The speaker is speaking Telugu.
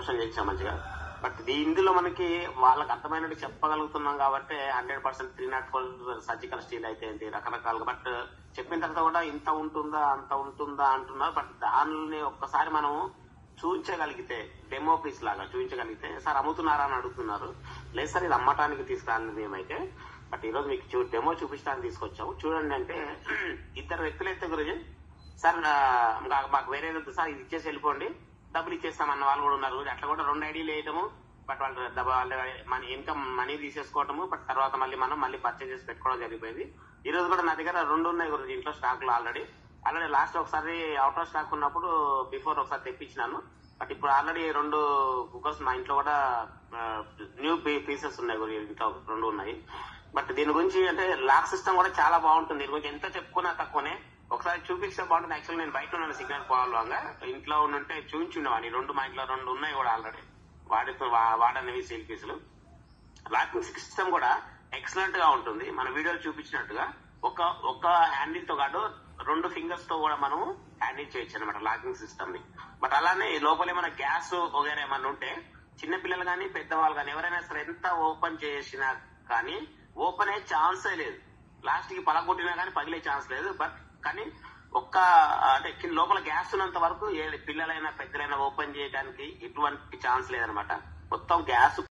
ఎక్స్ప్లెయిన్ చేసాం మంచిగా బట్ ఇందులో మనకి వాళ్ళకి అర్థమైనట్టు చెప్పగలుగుతున్నాం కాబట్టి hundred percent three not four surgical steel అయితే ఏంటి రకరకాలుగా బట్ చెప్పిన తర్వాత కూడా ఇంత ఉంటుందా అంత ఉంటుందా అంటున్నారు బట్ దానిని ఒక్కసారి మనం చూపించగలిగితే డెమో పీస్ లాగా చూపించగలిగితే సార్ అమ్ముతున్నారా అని అడుగుతున్నారు లేదు సార్ ఇది అమ్మటానికి తీసుకురాలి మేమైతే బట్ ఈ రోజు మీకు చూ డెమో చూపించడానికి తీసుకొచ్చాము చూడండి అంటే ఇద్దరు వ్యక్తులు అయితే గురించి సార్ ఆ, మాకు- మాకు వేరే వద్దు సార్ ఇది ఇచ్చేసి వెళ్ళిపోండి డబ్బులు ఇచ్చేస్తామన్న వాళ్ళు కూడా ఉన్నారు అట్లా కూడా రెండు ఐడీలు వేయటము బట్ వాళ్ళు డబ్బు వాళ్ళ మన ఇన్కమ్ మనీ తీసేసుకోవటము బట్ తర్వాత మళ్ళీ మనం మళ్ళీ పర్చేజ్ చేసి పెట్టుకోవడం జరిగిపోయింది ఈ రోజు కూడా నా దగ్గర రెండు ఉన్నాయి గురించి ఇంట్లో స్టాక్ లో ఆల్రెడీ ఆల్రెడీ లాస్ట్ ఒకసారి అవుట్ ఆఫ్ స్టాక్ ఉన్నప్పుడు బిఫోర్ ఒకసారి తెప్పించినాను బట్ ఇప్పుడు ఆల్రెడీ రెండు కుక్కర్స్ మా ఇంట్లో కూడా న్యూ పీసెస్ ఉన్నాయి గురి ఇంట్లో రెండు ఉన్నాయి బట్ దీని గురించి అంటే లాక్ సిస్టమ్ కూడా చాలా బాగుంటుంది దీని గురించి ఎంత చెప్పుకున్నా తక్కువనే ఒకసారి చూపిస్తే బాగుంటుంది యాక్చువల్ నేను బయట ఉన్నాను సిగ్నల్ పోవాలంగా ఇంట్లో ఉంటే చూపించుండేవాడిని రెండు మా ఇంట్లో రెండు ఉన్నాయి కూడా ఆల్రెడీ వాడితో వా- వాడనివి సేల్ పీసులు లాకింగ్ సిస్టమ్ కూడా ఎక్సలెంట్ గా ఉంటుంది మన వీడియోలో చూపించినట్టుగా ఒక ఒక హ్యాండిల్ తో కాదు రెండు ఫింగర్స్ తో కూడా మనం హ్యాండిల్ చేయొచ్చు అనమాట లాకింగ్ సిస్టమ్ ని బట్ అలానే ఈ లోపల ఏమైనా గ్యాస్ వగేరా ఏమైనా ఉంటే చిన్న పిల్లలు కానీ పెద్దవాళ్ళు కానీ ఎవరైనా సరే ఎంత ఓపెన్ చేసినా కానీ ఓపెన్ అయ్యే ఛాన్సే లేదు లాస్ట్ కి పలగొట్టినా కానీ పగిలే ఛాన్స్ లేదు బట్ కానీ ఒక్క అంటే కింద లోపల గ్యాస్ ఉన్నంత వరకు ఏ పిల్లలైనా పెద్దలైనా ఓపెన్ చేయడానికి ఎటువంటి ఛాన్స్ లేదనమాట మొత్తం గ్యాస్